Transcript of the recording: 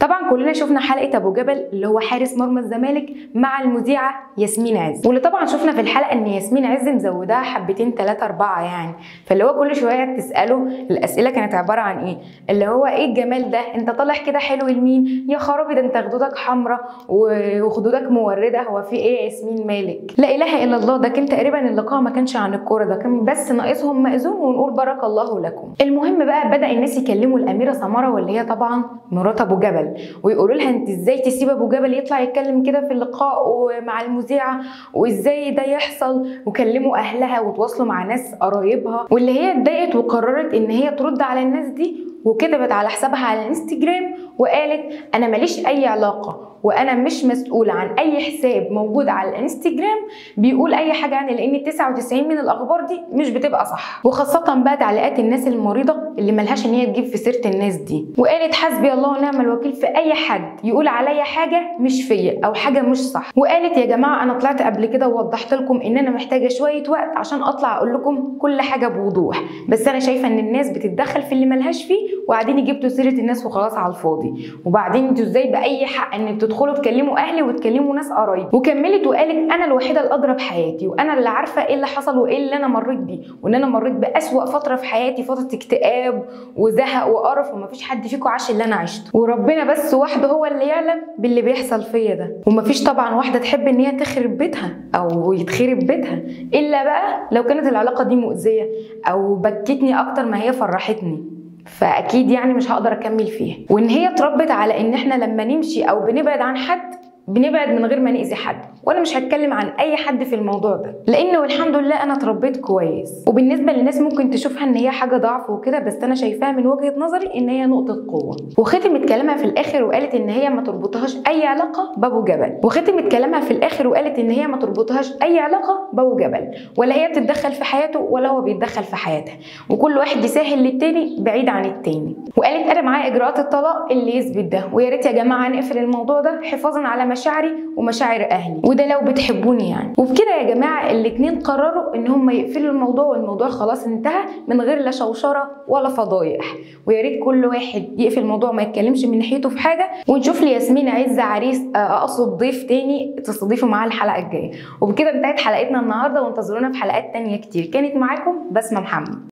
طبعا كلنا شفنا حلقه ابو جبل اللي هو حارس مرمى الزمالك مع المذيعه ياسمين عز واللي طبعا شفنا في الحلقه ان ياسمين عز مزوداها حبتين ثلاثه اربعه يعني فاللي هو كل شويه تساله الاسئله كانت عباره عن ايه اللي هو ايه الجمال ده انت طالع كده حلو لمين يا خرابي ده انت خدودك حمراء وخدودك مورده هو في ايه يا ياسمين مالك لا اله الا الله ده كان تقريبا اللقاء ما كانش عن الكوره ده كان بس ناقصهم مأذون ونقول بارك الله لكم المهم بقى بدا الناس يكلموا الاميره سماره واللي هي طبعا مرات ابو جبل ويقولوا لها انت ازاي تسيب ابو جبل يطلع يتكلم كده في اللقاء ومع المذيعه وازاي ده يحصل وكلموا اهلها وتواصلوا مع ناس قرايبها واللي هي اتضايقت وقررت ان هي ترد على الناس دي وكتبت على حسابها على الانستجرام وقالت انا ماليش اي علاقه وانا مش مسؤوله عن اي حساب موجود على الانستجرام بيقول اي حاجه عني لان 99 من الاخبار دي مش بتبقى صح وخاصه بقى تعليقات الناس المريضه اللي ملهاش ان هي تجيب في سيره الناس دي وقالت حسبي الله ونعم الوكيل في اي حد يقول عليا حاجه مش فيا او حاجه مش صح وقالت يا جماعه انا طلعت قبل كده ووضحت لكم ان انا محتاجه شويه وقت عشان اطلع اقول لكم كل حاجه بوضوح بس انا شايفه ان الناس بتتدخل في اللي ملهاش فيه وقاعدين جبتوا سيره الناس وخلاص على الفاضي وبعدين انتوا ازاي باي حق ان بتدخلوا تكلموا اهلي وتكلموا ناس قرايبي وكملت وقالت انا الوحيده الادرى بحياتي وانا اللي عارفه ايه اللي حصل وايه اللي انا مريت بيه وان انا مريت باسوا فتره في حياتي فتره اكتئاب وزهق وقرف ومفيش حد فيكم عاش اللي انا عشته وربنا بس وحده هو اللي يعلم باللي بيحصل فيا ده ومفيش طبعا واحده تحب ان هي تخرب بيتها او يتخرب بيتها الا بقى لو كانت العلاقه دي مؤذيه او بكتني اكتر ما هي فرحتني فاكيد يعني مش هقدر اكمل فيها وان هي اتربت على ان احنا لما نمشي او بنبعد عن حد بنبعد من غير ما نأذي حد وانا مش هتكلم عن اي حد في الموضوع ده لان والحمد لله انا اتربيت كويس وبالنسبه للناس ممكن تشوفها ان هي حاجه ضعف وكده بس انا شايفاها من وجهه نظري ان هي نقطه قوه وختمت كلامها في الاخر وقالت ان هي ما تربطهاش اي علاقه بابو جبل وختمت كلامها في الاخر وقالت ان هي ما تربطهاش اي علاقه بابو جبل ولا هي بتتدخل في حياته ولا هو بيتدخل في حياتها وكل واحد يسهل للتاني بعيد عن التاني وقالت انا معايا اجراءات الطلاق اللي يثبت ده ويا ريت يا جماعه نقفل الموضوع ده حفاظا على مشاعري ومشاعر اهلي وده لو بتحبوني يعني وبكده يا جماعه الاتنين قرروا ان هم يقفلوا الموضوع والموضوع خلاص انتهى من غير لا شوشره ولا فضايح ويا ريت كل واحد يقفل الموضوع ما يتكلمش من ناحيته في حاجه ونشوف لياسمين عز عريس اقصد ضيف تاني تستضيفه معاه الحلقه الجايه وبكده انتهت حلقتنا النهارده وانتظرونا في حلقات تانية كتير كانت معاكم بسمه محمد